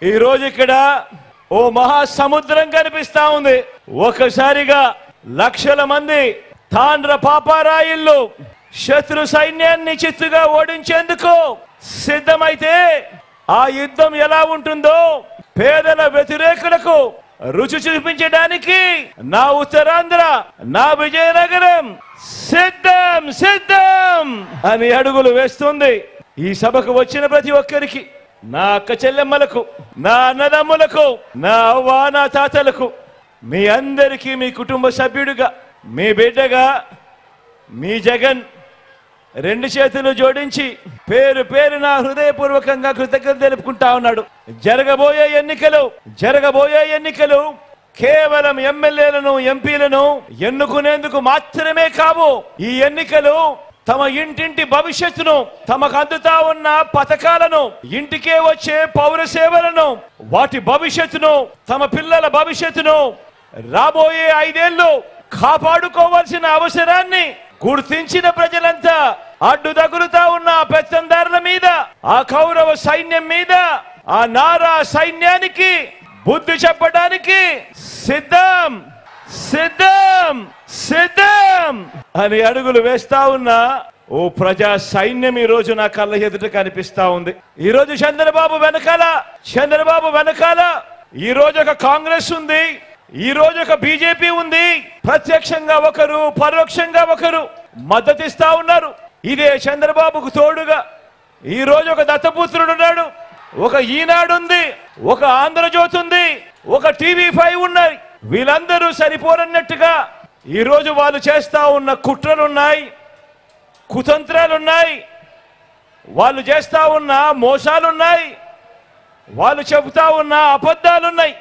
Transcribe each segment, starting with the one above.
ఈ రోజు ఇక్కడ ఓ మహాసముద్రం కనిపిస్తా ఉంది ఒకసారిగా లక్షల మంది తాండ్ర పాపారాయిల్లు శత్రు సైన్యాన్ని చిత్తుగా ఓడించేందుకు సిద్ధమైతే ఆ యుద్ధం ఎలా ఉంటుందో పేదల వ్యతిరేకులకు రుచి చూపించడానికి నా ఉత్తరాంధ్ర నా విజయనగరం సిద్ధం సిద్ధం అని అడుగులు వేస్తుంది ఈ సభకు వచ్చిన ప్రతి ఒక్కరికి నా అక్క చెల్లెమ్మలకు నా అన్నదమ్ములకు నా అవ్వ నా తాతలకు మీ అందరికీ మీ కుటుంబ సభ్యుడిగా మీ బిడ్డగా మీ జగన్ రెండు చేతులు జోడించి పేరు పేరు నా హృదయపూర్వకంగా కృతజ్ఞత తెలుపుకుంటా ఉన్నాడు జరగబోయే ఎన్నికలు జరగబోయే ఎన్నికలు కేవలం ఎమ్మెల్యేలను ఎంపీలను ఎన్నుకునేందుకు మాత్రమే కావు ఈ ఎన్నికలు తమ ఇంటింటి భవిష్యత్తును తమకు అందుతా ఉన్న పథకాలను ఇంటికే వచ్చే పౌర సేవలను వాటి భవిష్యత్తును తమ పిల్లల భవిష్యత్తును రాబోయే ఐదేళ్లు కాపాడుకోవాల్సిన అవసరాన్ని గుర్తించిన ప్రజలంతా అడ్డు తగులుతా ఉన్న ఆ పెత్తందారుల మీద ఆ కౌరవ సైన్యం మీద ఆ నారా సైన్యానికి బుద్ధి చెప్పడానికి సిద్ధం సిద్ధం సిద్ధం అని అడుగులు వేస్తా ఉన్నా ఓ ప్రజా సైన్యం ఈ రోజు నా కళ్ళ ఎదుట కనిపిస్తా ఉంది ఈ రోజు చంద్రబాబు వెనకాల చంద్రబాబు వెనకాల ఈ రోజు ఒక కాంగ్రెస్ ఉంది ఈ రోజు ఒక బీజేపీ ఉంది ప్రత్యక్షంగా ఒకరు పరోక్షంగా ఒకరు మద్దతిస్తా ఉన్నారు ఇదే చంద్రబాబుకు తోడుగా ఈ రోజు ఒక దత్తపుత్రుడు ఉన్నాడు ఒక ఈనాడు ఉంది ఒక ఆంధ్రజ్యోతి ఉంది ఒక టీవీ ఫైవ్ ఉన్నాయి వీళ్ళందరూ సరిపోరన్నట్టుగా ఈ రోజు వాళ్ళు చేస్తా ఉన్న కుట్రలున్నాయి కుతంత్రాలున్నాయి వాళ్ళు చేస్తా ఉన్న మోసాలున్నాయి వాళ్ళు చెబుతా ఉన్న అబద్ధాలున్నాయి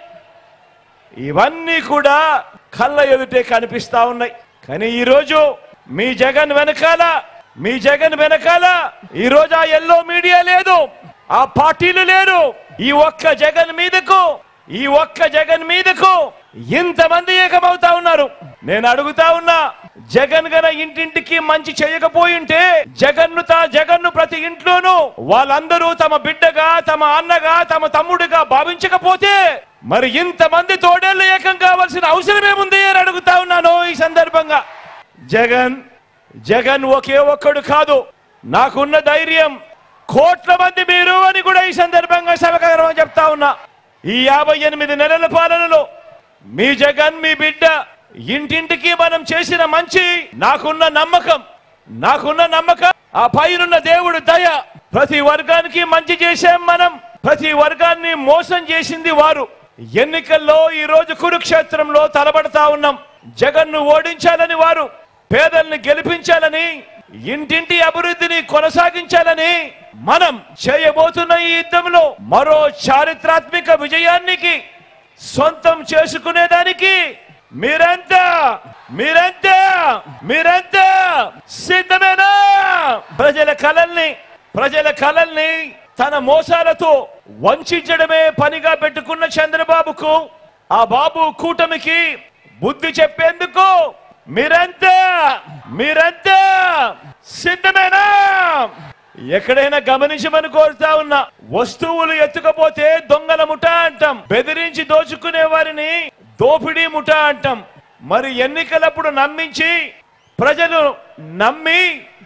ఇవన్నీ కూడా కళ్ళ ఎదుటే కనిపిస్తా ఉన్నాయి కానీ ఈరోజు మీ జగన్ వెనకాల మీ జగన్ వెనకాల ఈ రోజు ఆ ఎల్లో మీడియా లేదు ఆ పార్టీలు లేరు ఈ ఒక్క జగన్ మీదకు ఈ ఒక్క జగన్ మీదకు ఇంతమంది ఏకమవుతా ఉన్నారు నేను అడుగుతా ఉన్నా జగన్ గన ఇంటింటికి మంచి చేయకపోయి ఉంటే జగన్ను తా జగన్ను ప్రతి ఇంట్లోనూ వాళ్ళందరూ తమ బిడ్డగా తమ అన్నగా తమ తమ్ముడుగా భావించకపోతే మరి ఇంతమంది తోడేళ్లు ఏకం కావాల్సిన అవసరం ఏముంది అని అడుగుతా ఉన్నాను ఈ సందర్భంగా జగన్ జగన్ ఒకే ఒక్కడు కాదు నాకున్న ధైర్యం కోట్ల మంది మీరు అని కూడా ఈ సందర్భంగా సభకరం చెప్తా ఉన్నా ఈ యాభై ఎనిమిది నెలల పాలనలో మీ జగన్ మీ బిడ్డ ఇంటింటికి మనం చేసిన మంచి నాకున్న నమ్మకం నాకున్న నమ్మకం ఆ పైనున్న దేవుడు దయ ప్రతి వర్గానికి మంచి చేశాం మనం ప్రతి వర్గాన్ని మోసం చేసింది వారు ఎన్నికల్లో ఈ రోజు కురుక్షేత్రంలో తలబడతా ఉన్నాం జగన్ను ఓడించాలని వారు పేదల్ని గెలిపించాలని ఇంటింటి అభివృద్ధిని కొనసాగించాలని మనం చేయబోతున్న ఈ యుద్ధంలో మరో చారిత్రాత్మక విజయానికి సొంతం చేసుకునేదానికి మీరంతా మీరంతా మీరంతా సిద్ధమేనా ప్రజల కలల్ని ప్రజల కలల్ని తన మోసాలతో వంచడమే పనిగా పెట్టుకున్న చంద్రబాబుకు ఆ బాబు కూటమికి బుద్ధి చెప్పేందుకు మీరంతా మీరంతా సిద్ధమేనా ఎక్కడైనా గమనించమని కోరుతా ఉన్నా వస్తువులు ఎత్తుకపోతే దొంగల ముఠ అంటాం బెదిరించి దోచుకునే వారిని దోపిడీ ముఠ అంటాం మరి ఎన్నికలప్పుడు నమ్మించి ప్రజలు నమ్మి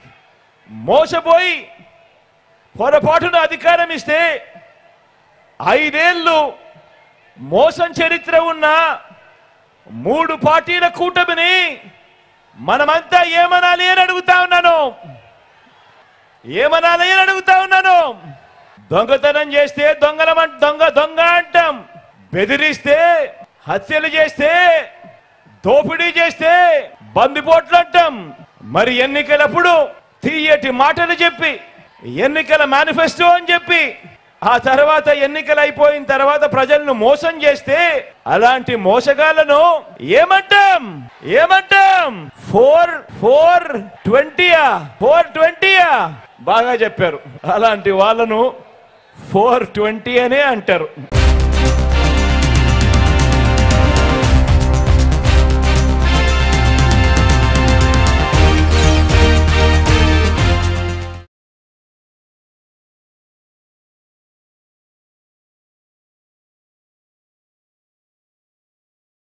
మోసపోయి పొరపాటున అధికారం ఇస్తే ఐదేళ్లు మోసం చరిత్ర ఉన్న మూడు పార్టీల కూటమిని మనమంతా ఏమనాలి అని అడుగుతా ఉన్నాను ఏమనాలి అని అడుగుతా ఉన్నాను దొంగతనం చేస్తే దొంగల దొంగ దొంగ అంటాం బెదిరిస్తే హత్యలు చేస్తే దోపిడీ చేస్తే బందిపోట్లు అంటాం మరి ఎన్నికలప్పుడు తీయటి మాటలు చెప్పి ఎన్నికల మేనిఫెస్టో అని చెప్పి ఆ తర్వాత ఎన్నికలు అయిపోయిన తర్వాత ప్రజలను మోసం చేస్తే అలాంటి మోసగాళ్లను ఏమంటాం ఏమంటాం ఫోర్ ఫోర్ ట్వంటీయా ఫోర్ ట్వంటీయా బాగా చెప్పారు అలాంటి వాళ్ళను ఫోర్ ట్వంటీ అనే అంటారు